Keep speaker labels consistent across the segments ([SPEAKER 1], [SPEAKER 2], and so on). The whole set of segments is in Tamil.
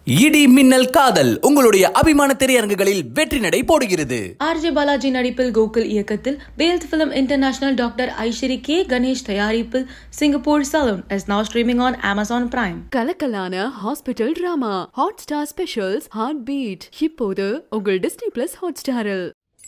[SPEAKER 1] இடி மின்னல் காதல் உங்களுடைய அபிமான திரையரங்குகளில் வெற்றி நடை போடுகிறது
[SPEAKER 2] ஆர்ஜே பாலாஜி நடிப்பில் கோகுல் இயக்கத்தில் பேல்த் film international doctor Aishwari K Ganesh தயாரிப்பில் Singapore saloon is now streaming on Amazon Prime.
[SPEAKER 3] கலக்கலான hospital drama Hotstar specials heart beat இப்போது உங்கள் டிஸ்னி பிளஸ் ஹாட் ஸ்டாரில்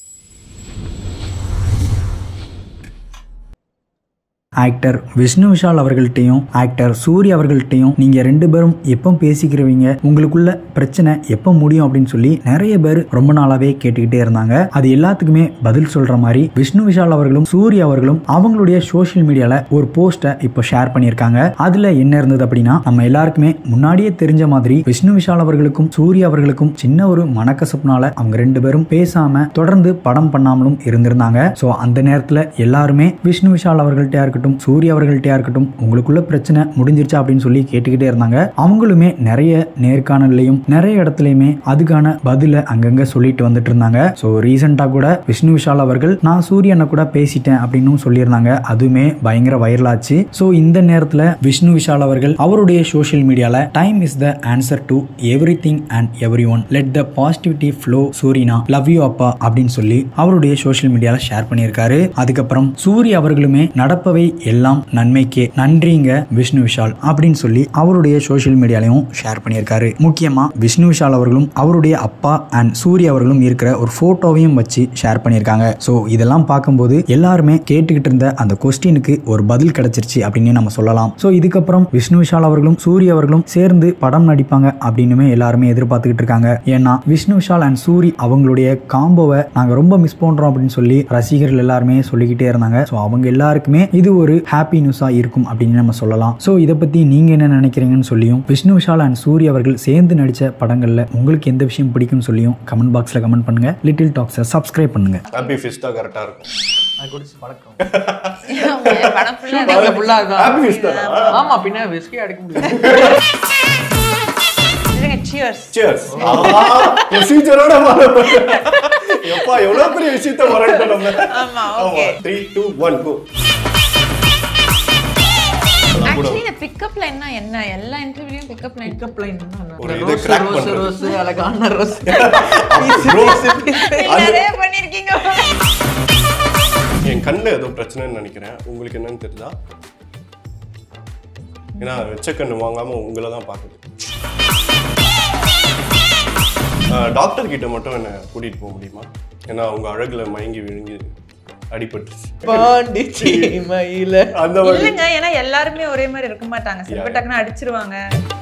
[SPEAKER 4] ஆக்டர் விஷ்ணு விஷால் அவர்கள்ட்டையும் ஆக்டர் சூரிய அவர்கள்ட்டையும் நீங்க ரெண்டு பேரும் எப்போ பேசிக்கிறவீங்க உங்களுக்குள்ள பிரச்சனை எப்போ முடியும் அப்படின்னு சொல்லி நிறைய பேர் ரொம்ப நாளாவே கேட்டுக்கிட்டே இருந்தாங்க அது எல்லாத்துக்குமே பதில் சொல்ற மாதிரி விஷ்ணு விஷால் அவர்களும் சூரிய அவர்களும் அவங்களுடைய சோஷியல் மீடியால ஒரு போஸ்ட்டை இப்போ ஷேர் பண்ணியிருக்காங்க அதுல என்ன இருந்தது அப்படின்னா நம்ம எல்லாருக்குமே முன்னாடியே தெரிஞ்ச மாதிரி விஷ்ணு விஷால் அவர்களுக்கும் சூரிய அவர்களுக்கும் சின்ன ஒரு மனக்கசப்புனால அவங்க ரெண்டு பேரும் பேசாம தொடர்ந்து படம் பண்ணாமலும் இருந்திருந்தாங்க ஸோ அந்த நேரத்தில் எல்லாருமே விஷ்ணு விஷால் அவர்கள்ட்டயா இருக்கட்டும் சூரிய அவர்கள்ட்டயா இருக்கட்டும் உங்களுக்குள்ள பிரச்சனை முடிஞ்சிருச்சா அப்படின்னு சொல்லி கேட்டுக்கிட்டே இருந்தாங்க அவங்களுமே நிறைய நேர்காணல்லையும் நிறைய இடத்துலையுமே அதுக்கான பதில அங்கங்க சொல்லிட்டு வந்துட்டு இருந்தாங்க ஸோ ரீசெண்டாக கூட விஷ்ணு விஷால் அவர்கள் நான் சூரியனை கூட பேசிட்டேன் அப்படின்னு சொல்லியிருந்தாங்க அதுவுமே பயங்கர வைரல் ஆச்சு ஸோ இந்த நேரத்தில் விஷ்ணு விஷால் அவர்கள் அவருடைய சோஷியல் மீடியால time is the answer to everything and everyone let the positivity flow சூரினா லவ் யூ அப்பா அப்படின்னு சொல்லி அவருடைய சோஷியல் மீடியால ஷேர் பண்ணியிருக்காரு அதுக்கப்புறம் சூரிய அவர்களுமே நடப்பவை எல்லாம் நன்மைக்கே நன்றிங்க விஷ்ணு விஷால் அப்படின்னு சொல்லி அவருடைய சோஷியல் மீடியாலையும் ஷேர் பண்ணியிருக்காரு முக்கியமா விஷ்ணு விஷால் அவர்களும் அவருடைய அப்பா அண்ட் சூரிய அவர்களும் இருக்கிற ஒரு போட்டோவையும் வச்சு ஷேர் பண்ணியிருக்காங்க ஸோ இதெல்லாம் பார்க்கும்போது எல்லாருமே கேட்டுக்கிட்டு இருந்த அந்த கொஸ்டினுக்கு ஒரு பதில் கிடைச்சிருச்சு அப்படின்னு நம்ம சொல்லலாம் ஸோ இதுக்கப்புறம் விஷ்ணு விஷால் அவர்களும் சூரிய அவர்களும் சேர்ந்து படம் நடிப்பாங்க அப்படின்னுமே எல்லாருமே எதிர்பார்த்துக்கிட்டு இருக்காங்க ஏன்னா விஷ்ணு விஷால் அண்ட் சூரி அவங்களுடைய காம்போவை நாங்க ரொம்ப மிஸ் பண்றோம் அப்படின்னு சொல்லி ரசிகர்கள் எல்லாருமே சொல்லிக்கிட்டே இருந்தாங்க ஸோ அவங்க எல்லாருக்குமே இது ஒரு ஹாப்பி நியூஸா இருக்கும் அப்படின்னு நம்ம சொல்லலாம் ஸோ இதை பத்தி நீங்க என்ன நினைக்கிறீங்கன்னு சொல்லியும் விஷ்ணு விஷால் அண்ட் சூரிய அவர்கள் சேர்ந்து நடிச்ச படங்கள்ல உங்களுக்கு எந்த விஷயம் பிடிக்கும்னு சொல்லியும் கமெண்ட் பாக்ஸ்ல கமெண்ட் பண்ணுங்க லிட்டில் டாக்ஸை சப்ஸ்கிரைப் பண்ணுங்க
[SPEAKER 5] ஹாப்பி ஃபிஸ்டா கரெக்டா இருக்கும்
[SPEAKER 6] அது குடிச்சு பழக்கம்
[SPEAKER 7] படம் full ஆ
[SPEAKER 6] ஷூட்டிங்ல ஃபுல்லா
[SPEAKER 5] Happy
[SPEAKER 6] தான்
[SPEAKER 5] Fist தானா?
[SPEAKER 6] ஆமா பின்ன விஸ்கி அடிக்க முடியாது
[SPEAKER 7] இருங்க cheers.
[SPEAKER 5] சியர்ஸ் ப்ரொசீஜரோட எப்பா எவ்வளவு பெரிய விஷயத்த மறந்துட்டோம் நம்ம
[SPEAKER 7] ஆமா, okay.
[SPEAKER 5] Three two one go
[SPEAKER 7] Actually, இந்த pickup line னா என்ன எல்லா இன்டர்வியூலயும் பிக்கப் லைன்
[SPEAKER 6] பிக்கப் லைன்
[SPEAKER 5] ஒரு இதை
[SPEAKER 6] ரோஸ்
[SPEAKER 5] crack
[SPEAKER 6] ரோஸ்
[SPEAKER 5] பண்றது.
[SPEAKER 6] ரோஸ் அழகான ரோஸ்
[SPEAKER 7] நிறைய பண்ணிருக்கீங்க
[SPEAKER 5] என் கண்ணு ஏதோ பிரச்சனைன்னு நினைக்கிறேன் உங்களுக்கு என்னன்னு தெரியுதா ஏன்னா வெச்ச கண்ணு வாங்காம உங்களை தான் பார்க்குது டாக்டர் கிட்ட மட்டும் என்ன கூட்டிட்டு போக முடியுமா ஏன்னா உங்க அழகுல மயங்கி விழுங்கி அடிபட்டுருச்சு
[SPEAKER 6] பாண்டிச்சி மயில
[SPEAKER 5] அந்த மாதிரி
[SPEAKER 7] இல்லைங்க ஏன்னா எல்லாருமே ஒரே மாதிரி இருக்க மாட்டாங்க சில பேர் டக்குன்னு அடிச்சிருவாங்க